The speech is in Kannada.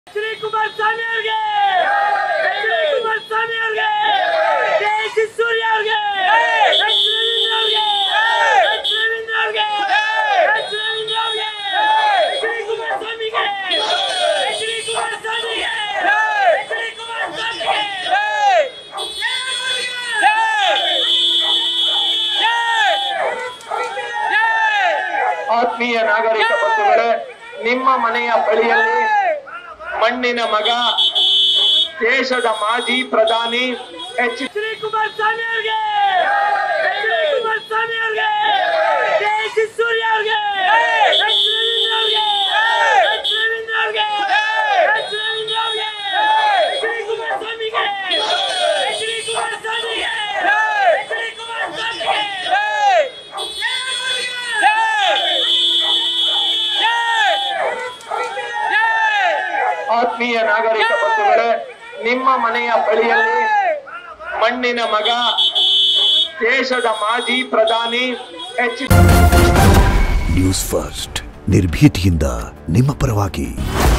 ಶ್ರೀ ಕುಮಾರಸ್ವಾಮಿ ಅವ್ರಿಗೆ ಶ್ರೀ ಕುಮಾರಸ್ವಾಮಿ ಅವ್ರಿಗೆ ಜೈ ಶ್ರೀ ಸೂರ್ಯ ಅವ್ರಿಗೆ ಎಚ್ ರವೀಂದ್ರ ಅವ್ರಿಗೆ ಎಚ್ ರವೀಂದ್ರ ಅವ್ರಿಗೆ ಎಚ್ ರವೀಂದ್ರ ಅವ್ರಿಗೆ ಶ್ರೀ ಕುಮಾರಸ್ವಾಮಿಗೆ ಶ್ರೀ ಕುಮಾರಸ್ವಾಮಿಗೆ ಶ್ರೀ ಕುಮಾರಸ್ವಾಮಿಗೆ ಆತ್ಮೀಯ ನಾಗರಿಕ ಬಂಧುಗಳೇ ನಿಮ್ಮ ಮನೆಯ ಬಳಿಯಲ್ಲಿ ಮಣ್ಣಿನ ಮಗ ದೇಶದ ಮಾಜಿ ಪ್ರಧಾನಿ ಎಚ್ ಶ್ರೀ ಕುಮಾರಸ್ವಾಮಿ ಅವ್ರಿಗೆ ಶ್ರೀ ಕುಮಾರಸ್ವಾಮಿ ಅವ್ರಿಗೆ ಜೈ ಶ್ರೀ ಸೂರ್ಯ ಅವ್ರಿಗೆ ಎಚ್ ರವೀಂದ್ರ ಅವ್ರಿಗೆ ಎಚ್ ರವೀಂದ್ರ ಅವ್ರಿಗೆ ಎಚ್ ರವೀಂದ್ರ ಅವ್ರಿಗೆ ಶ್ರೀ ಕುಮಾರಸ್ವಾಮಿಗೆ ಶ್ರೀ ಕುಮಾರಸ್ವಾಮಿಗೆ ಶ್ರೀ ಕುಮಾರಸ್ವಾಮಿಗೆ ಆತ್ಮೀಯ ನಾಗರಿಕ ಬಂಧುಗಳೇ ನಿಮ್ಮ ಮನೆಯ ಬಳಿಯಲ್ಲಿ ಮಣ್ಣಿನ ಮಗ ದೇಶದ ಮಾಜಿ ಪ್ರಧಾನಿ ಎಚ್ ನ್ಯೂಸ್ ಫಸ್ಟ್ ನಿರ್ಭೀತಿಯಿಂದ ನಿಮ್ಮ ಪರವಾಗಿ